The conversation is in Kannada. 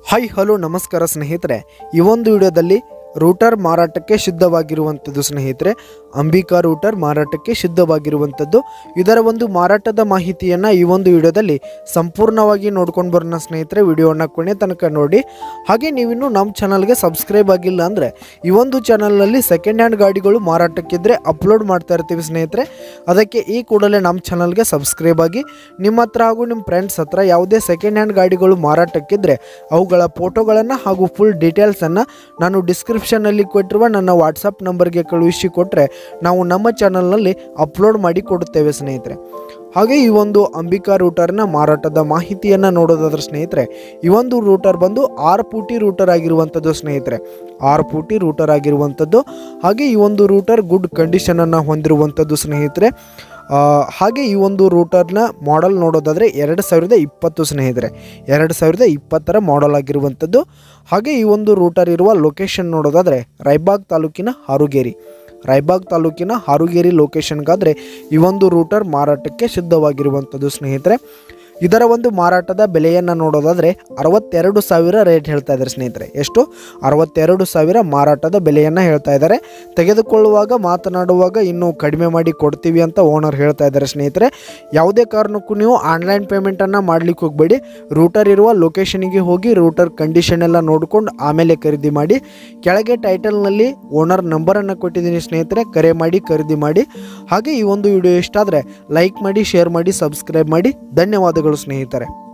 ಹಾಯ್ ಹಲೋ ನಮಸ್ಕಾರ ಸ್ನೇಹಿತರೆ ಈ ಒಂದು ವಿಡಿಯೋದಲ್ಲಿ ರೂಟರ್ ಮಾರಾಟಕ್ಕೆ ಸಿದ್ಧವಾಗಿರುವಂಥದ್ದು ಸ್ನೇಹಿತರೆ ಅಂಬಿಕಾ ರೂಟರ್ ಮಾರಾಟಕ್ಕೆ ಸಿದ್ಧವಾಗಿರುವಂಥದ್ದು ಇದರ ಒಂದು ಮಾರಾಟದ ಮಾಹಿತಿಯನ್ನು ಈ ಒಂದು ವಿಡಿಯೋದಲ್ಲಿ ಸಂಪೂರ್ಣವಾಗಿ ನೋಡ್ಕೊಂಡು ಬರೋಣ ಸ್ನೇಹಿತರೆ ವಿಡಿಯೋನ ಕೊನೆ ತನಕ ನೋಡಿ ಹಾಗೆ ನೀವಿನ್ನೂ ನಮ್ಮ ಚಾನಲ್ಗೆ ಸಬ್ಸ್ಕ್ರೈಬ್ ಆಗಿಲ್ಲ ಅಂದರೆ ಈ ಒಂದು ಚಾನಲ್ನಲ್ಲಿ ಸೆಕೆಂಡ್ ಹ್ಯಾಂಡ್ ಗಾಡಿಗಳು ಮಾರಾಟಕ್ಕಿದ್ರೆ ಅಪ್ಲೋಡ್ ಮಾಡ್ತಾ ಇರ್ತೀವಿ ಸ್ನೇಹಿತರೆ ಅದಕ್ಕೆ ಈ ಕೂಡಲೇ ನಮ್ಮ ಚಾನಲ್ಗೆ ಸಬ್ಸ್ಕ್ರೈಬ್ ಆಗಿ ನಿಮ್ಮ ಹತ್ರ ಹಾಗೂ ನಿಮ್ಮ ಫ್ರೆಂಡ್ಸ್ ಹತ್ರ ಯಾವುದೇ ಸೆಕೆಂಡ್ ಹ್ಯಾಂಡ್ ಗಾಡಿಗಳು ಮಾರಾಟಕ್ಕಿದ್ರೆ ಅವುಗಳ ಫೋಟೋಗಳನ್ನು ಹಾಗೂ ಫುಲ್ ಡೀಟೇಲ್ಸನ್ನು ನಾನು ಡಿಸ್ಕ್ರಿಪ್ಷನಲ್ಲಿ ಕೊಟ್ಟಿರುವ ನನ್ನ ವಾಟ್ಸಪ್ ನಂಬರ್ಗೆ ಕಳುಹಿಸಿ ಕೊಟ್ಟರೆ ನಾವು ನಮ್ಮ ಚಾನಲ್ನಲ್ಲಿ ಅಪ್ಲೋಡ್ ಮಾಡಿ ಕೊಡುತ್ತೇವೆ ಸ್ನೇಹಿತರೆ ಹಾಗೆ ಈ ಒಂದು ಅಂಬಿಕಾ ರೂಟರ್ನ ಮಾರಾಟದ ಮಾಹಿತಿಯನ್ನು ನೋಡೋದಾದ್ರೆ ಸ್ನೇಹಿತರೆ ಈ ಒಂದು ರೂಟರ್ ಬಂದು ಆರು ಪೂಟಿ ರೂಟರ್ ಆಗಿರುವಂಥದ್ದು ಸ್ನೇಹಿತರೆ ಆರು ಪೂಟಿ ರೂಟರ್ ಆಗಿರುವಂಥದ್ದು ಹಾಗೆ ಈ ಒಂದು ರೂಟರ್ ಗುಡ್ ಕಂಡೀಷನನ್ನು ಹೊಂದಿರುವಂಥದ್ದು ಸ್ನೇಹಿತರೆ ಆ, ಹಾಗೆ ಈ ಒಂದು ರೂಟರ್ನ ಮಾಡೆಲ್ ನೋಡೋದಾದರೆ ಎರಡು ಸಾವಿರದ ಇಪ್ಪತ್ತು ಸ್ನೇಹಿತರೆ ಎರಡು ಸಾವಿರದ ಇಪ್ಪತ್ತರ ಮಾಡೆಲ್ ಆಗಿರುವಂಥದ್ದು ಹಾಗೆ ಈ ಒಂದು ರೂಟರ್ ಇರುವ ಲೊಕೇಶನ್ ನೋಡೋದಾದರೆ ರಾಯಬಾಗ್ ತಾಲೂಕಿನ ಹಾರುಗೇರಿ ರಾಯಬಾಗ್ ತಾಲೂಕಿನ ಹಾರುಗೇರಿ ಲೊಕೇಶನ್ಗಾದರೆ ಈ ಒಂದು ರೂಟರ್ ಮಾರಾಟಕ್ಕೆ ಸಿದ್ಧವಾಗಿರುವಂಥದ್ದು ಸ್ನೇಹಿತರೆ ಇದರ ಒಂದು ಮಾರಾಟದ ಬೆಲೆಯನ್ನು ನೋಡೋದಾದರೆ ಅರವತ್ತೆರಡು ಸಾವಿರ ರೇಟ್ ಹೇಳ್ತಾ ಇದ್ದಾರೆ ಸ್ನೇಹಿತರೆ ಎಷ್ಟು ಅರವತ್ತೆರಡು ಸಾವಿರ ಮಾರಾಟದ ಬೆಲೆಯನ್ನು ಹೇಳ್ತಾ ಇದ್ದಾರೆ ತೆಗೆದುಕೊಳ್ಳುವಾಗ ಮಾತನಾಡುವಾಗ ಇನ್ನೂ ಕಡಿಮೆ ಮಾಡಿ ಕೊಡ್ತೀವಿ ಅಂತ ಓನರ್ ಹೇಳ್ತಾ ಇದ್ದಾರೆ ಸ್ನೇಹಿತರೆ ಯಾವುದೇ ಕಾರಣಕ್ಕೂ ನೀವು ಆನ್ಲೈನ್ ಪೇಮೆಂಟನ್ನು ಮಾಡ್ಲಿಕ್ಕೆ ಹೋಗಬೇಡಿ ರೂಟರ್ ಇರುವ ಲೊಕೇಶನಿಗೆ ಹೋಗಿ ರೂಟರ್ ಕಂಡೀಷನ್ ಎಲ್ಲ ನೋಡ್ಕೊಂಡು ಆಮೇಲೆ ಖರೀದಿ ಮಾಡಿ ಕೆಳಗೆ ಟೈಟಲ್ನಲ್ಲಿ ಓನರ್ ನಂಬರನ್ನು ಕೊಟ್ಟಿದ್ದೀನಿ ಸ್ನೇಹಿತರೆ ಕರೆ ಮಾಡಿ ಖರೀದಿ ಮಾಡಿ ಹಾಗೆ ಈ ಒಂದು ವಿಡಿಯೋ ಇಷ್ಟ ಆದರೆ ಲೈಕ್ ಮಾಡಿ ಶೇರ್ ಮಾಡಿ ಸಬ್ಸ್ಕ್ರೈಬ್ ಮಾಡಿ ಧನ್ಯವಾದಗಳು ಸ್ನೇಹಿತರೆ